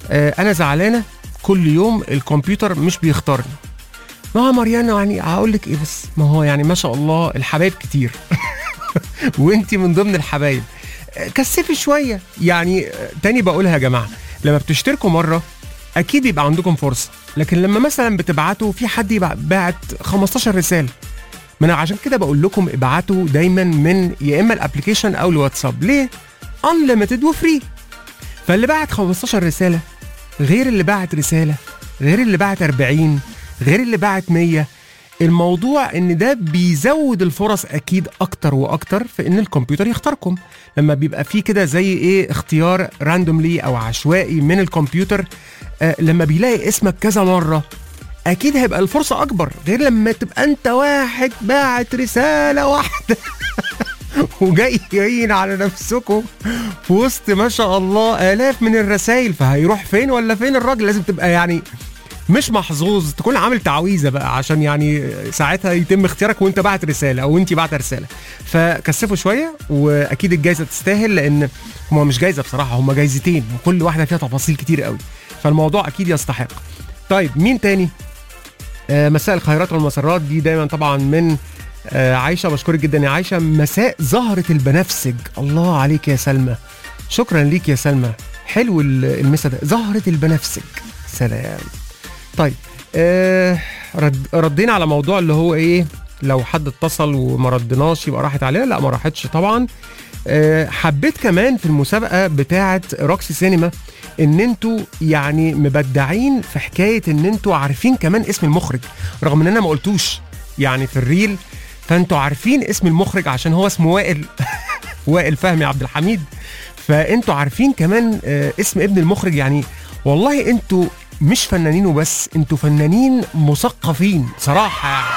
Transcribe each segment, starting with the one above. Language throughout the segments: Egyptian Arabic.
آه انا زعلانه كل يوم الكمبيوتر مش بيختارني ما هو مريانة يعني هقول لك ايه بس ما هو يعني ما شاء الله الحبايب كتير وانتي من ضمن الحبايب آه، كثفي شويه يعني آه، تاني بقولها يا جماعه لما بتشتركوا مره اكيد بيبقى عندكم فرصه لكن لما مثلا بتبعتوا في حد يبع- باعت 15 رساله ما انا عشان كده بقول لكم ابعتوا دايما من يا اما الابلكيشن او الواتساب ليه انليمتد وفري فاللي بعت 15 رساله غير اللي بعت رساله غير اللي بعت 40 غير اللي بعت 100 الموضوع ان ده بيزود الفرص اكيد اكتر واكتر في ان الكمبيوتر يختاركم لما بيبقى فيه كده زي ايه اختيار راندوملي او عشوائي من الكمبيوتر آه لما بيلاقي اسمك كذا مره اكيد هيبقى الفرصه اكبر غير لما تبقى انت واحد باعت رساله واحده وجايين على نفسكم في وسط ما شاء الله الاف من الرسائل فهيروح فين ولا فين الراجل لازم تبقى يعني مش محظوظ تكون عامل تعويذه بقى عشان يعني ساعتها يتم اختيارك وانت بعت رساله او انت بعت رساله فكثفوا شويه واكيد الجائزه تستاهل لان هما مش جايزه بصراحه هما جايزتين وكل واحده فيها تفاصيل كتير قوي فالموضوع اكيد يستحق طيب مين تاني آه مساء الخيرات والمسرات دي دايما طبعا من آه عايشه بشكرك جدا يا عايشه مساء زهره البنفسج الله عليك يا سلمى شكرا ليك يا سلمى حلو ال- المسا ده زهره البنفسج سلام طيب آه رد ردينا على موضوع اللي هو ايه لو حد اتصل وما ردناش يبقى راحت علينا لا ما راحتش طبعا آه حبيت كمان في المسابقه بتاعه روكسي سينما ان انتوا يعني مبدعين في حكايه ان انتوا عارفين كمان اسم المخرج رغم ان انا ما قلتوش يعني في الريل فانتوا عارفين اسم المخرج عشان هو اسمه وائل وائل فهمي عبد الحميد فانتوا عارفين كمان آه، اسم ابن المخرج يعني والله انتوا مش فنانين وبس انتوا فنانين مثقفين صراحه يعني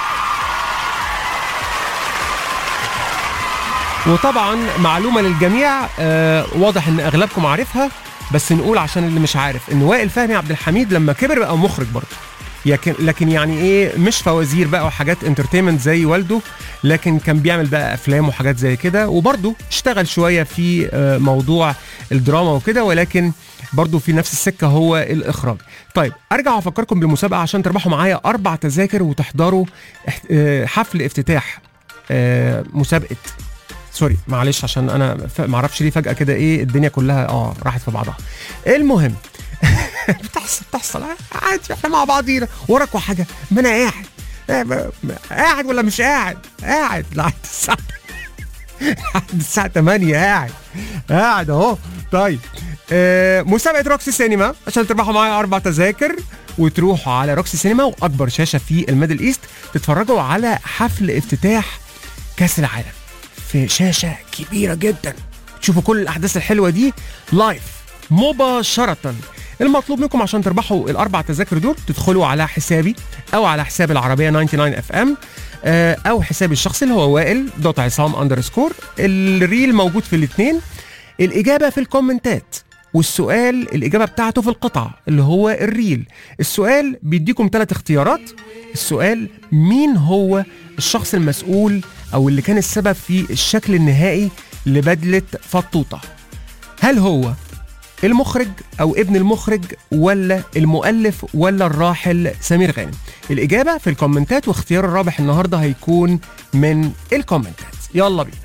وطبعا معلومه للجميع آه واضح ان اغلبكم عارفها بس نقول عشان اللي مش عارف ان وائل فهمي عبد الحميد لما كبر بقى مخرج برضه لكن لكن يعني ايه مش فوازير بقى وحاجات انترتينمنت زي والده لكن كان بيعمل بقى افلام وحاجات زي كده وبرضه اشتغل شويه في آه، موضوع الدراما وكده ولكن برضه في نفس السكه هو الاخراج. طيب ارجع افكركم بالمسابقه عشان تربحوا معايا اربع تذاكر وتحضروا اح- آه، حفل افتتاح آه، مسابقه سوري معلش عشان انا ف- معرفش ليه فجاه كده ايه الدنيا كلها اه راحت في بعضها المهم بتحصل بتحصل عادي احنا مع بعضينا وراكوا حاجه ما انا قاعد آه، ب- ب- قاعد ولا مش قاعد قاعد لحد الساعه لحد الساعه 8 قاعد قاعد اهو طيب آه مسابقه روكسي سينما عشان تربحوا معايا اربع تذاكر وتروحوا على روكسي سينما واكبر شاشه في الميدل ايست تتفرجوا على حفل افتتاح كاس العالم في شاشه كبيره جدا تشوفوا كل الاحداث الحلوه دي لايف مباشره المطلوب منكم عشان تربحوا الاربع تذاكر دول تدخلوا على حسابي او على حساب العربيه 99 اف ام او حسابي الشخصي اللي هو وائل دوت عصام اندرسكور الريل موجود في الاثنين الاجابه في الكومنتات والسؤال الاجابه بتاعته في القطعه اللي هو الريل السؤال بيديكم ثلاث اختيارات السؤال مين هو الشخص المسؤول او اللي كان السبب في الشكل النهائي لبدله فطوطه هل هو المخرج او ابن المخرج ولا المؤلف ولا الراحل سمير غانم الاجابه في الكومنتات واختيار الرابح النهارده هيكون من الكومنتات يلا بينا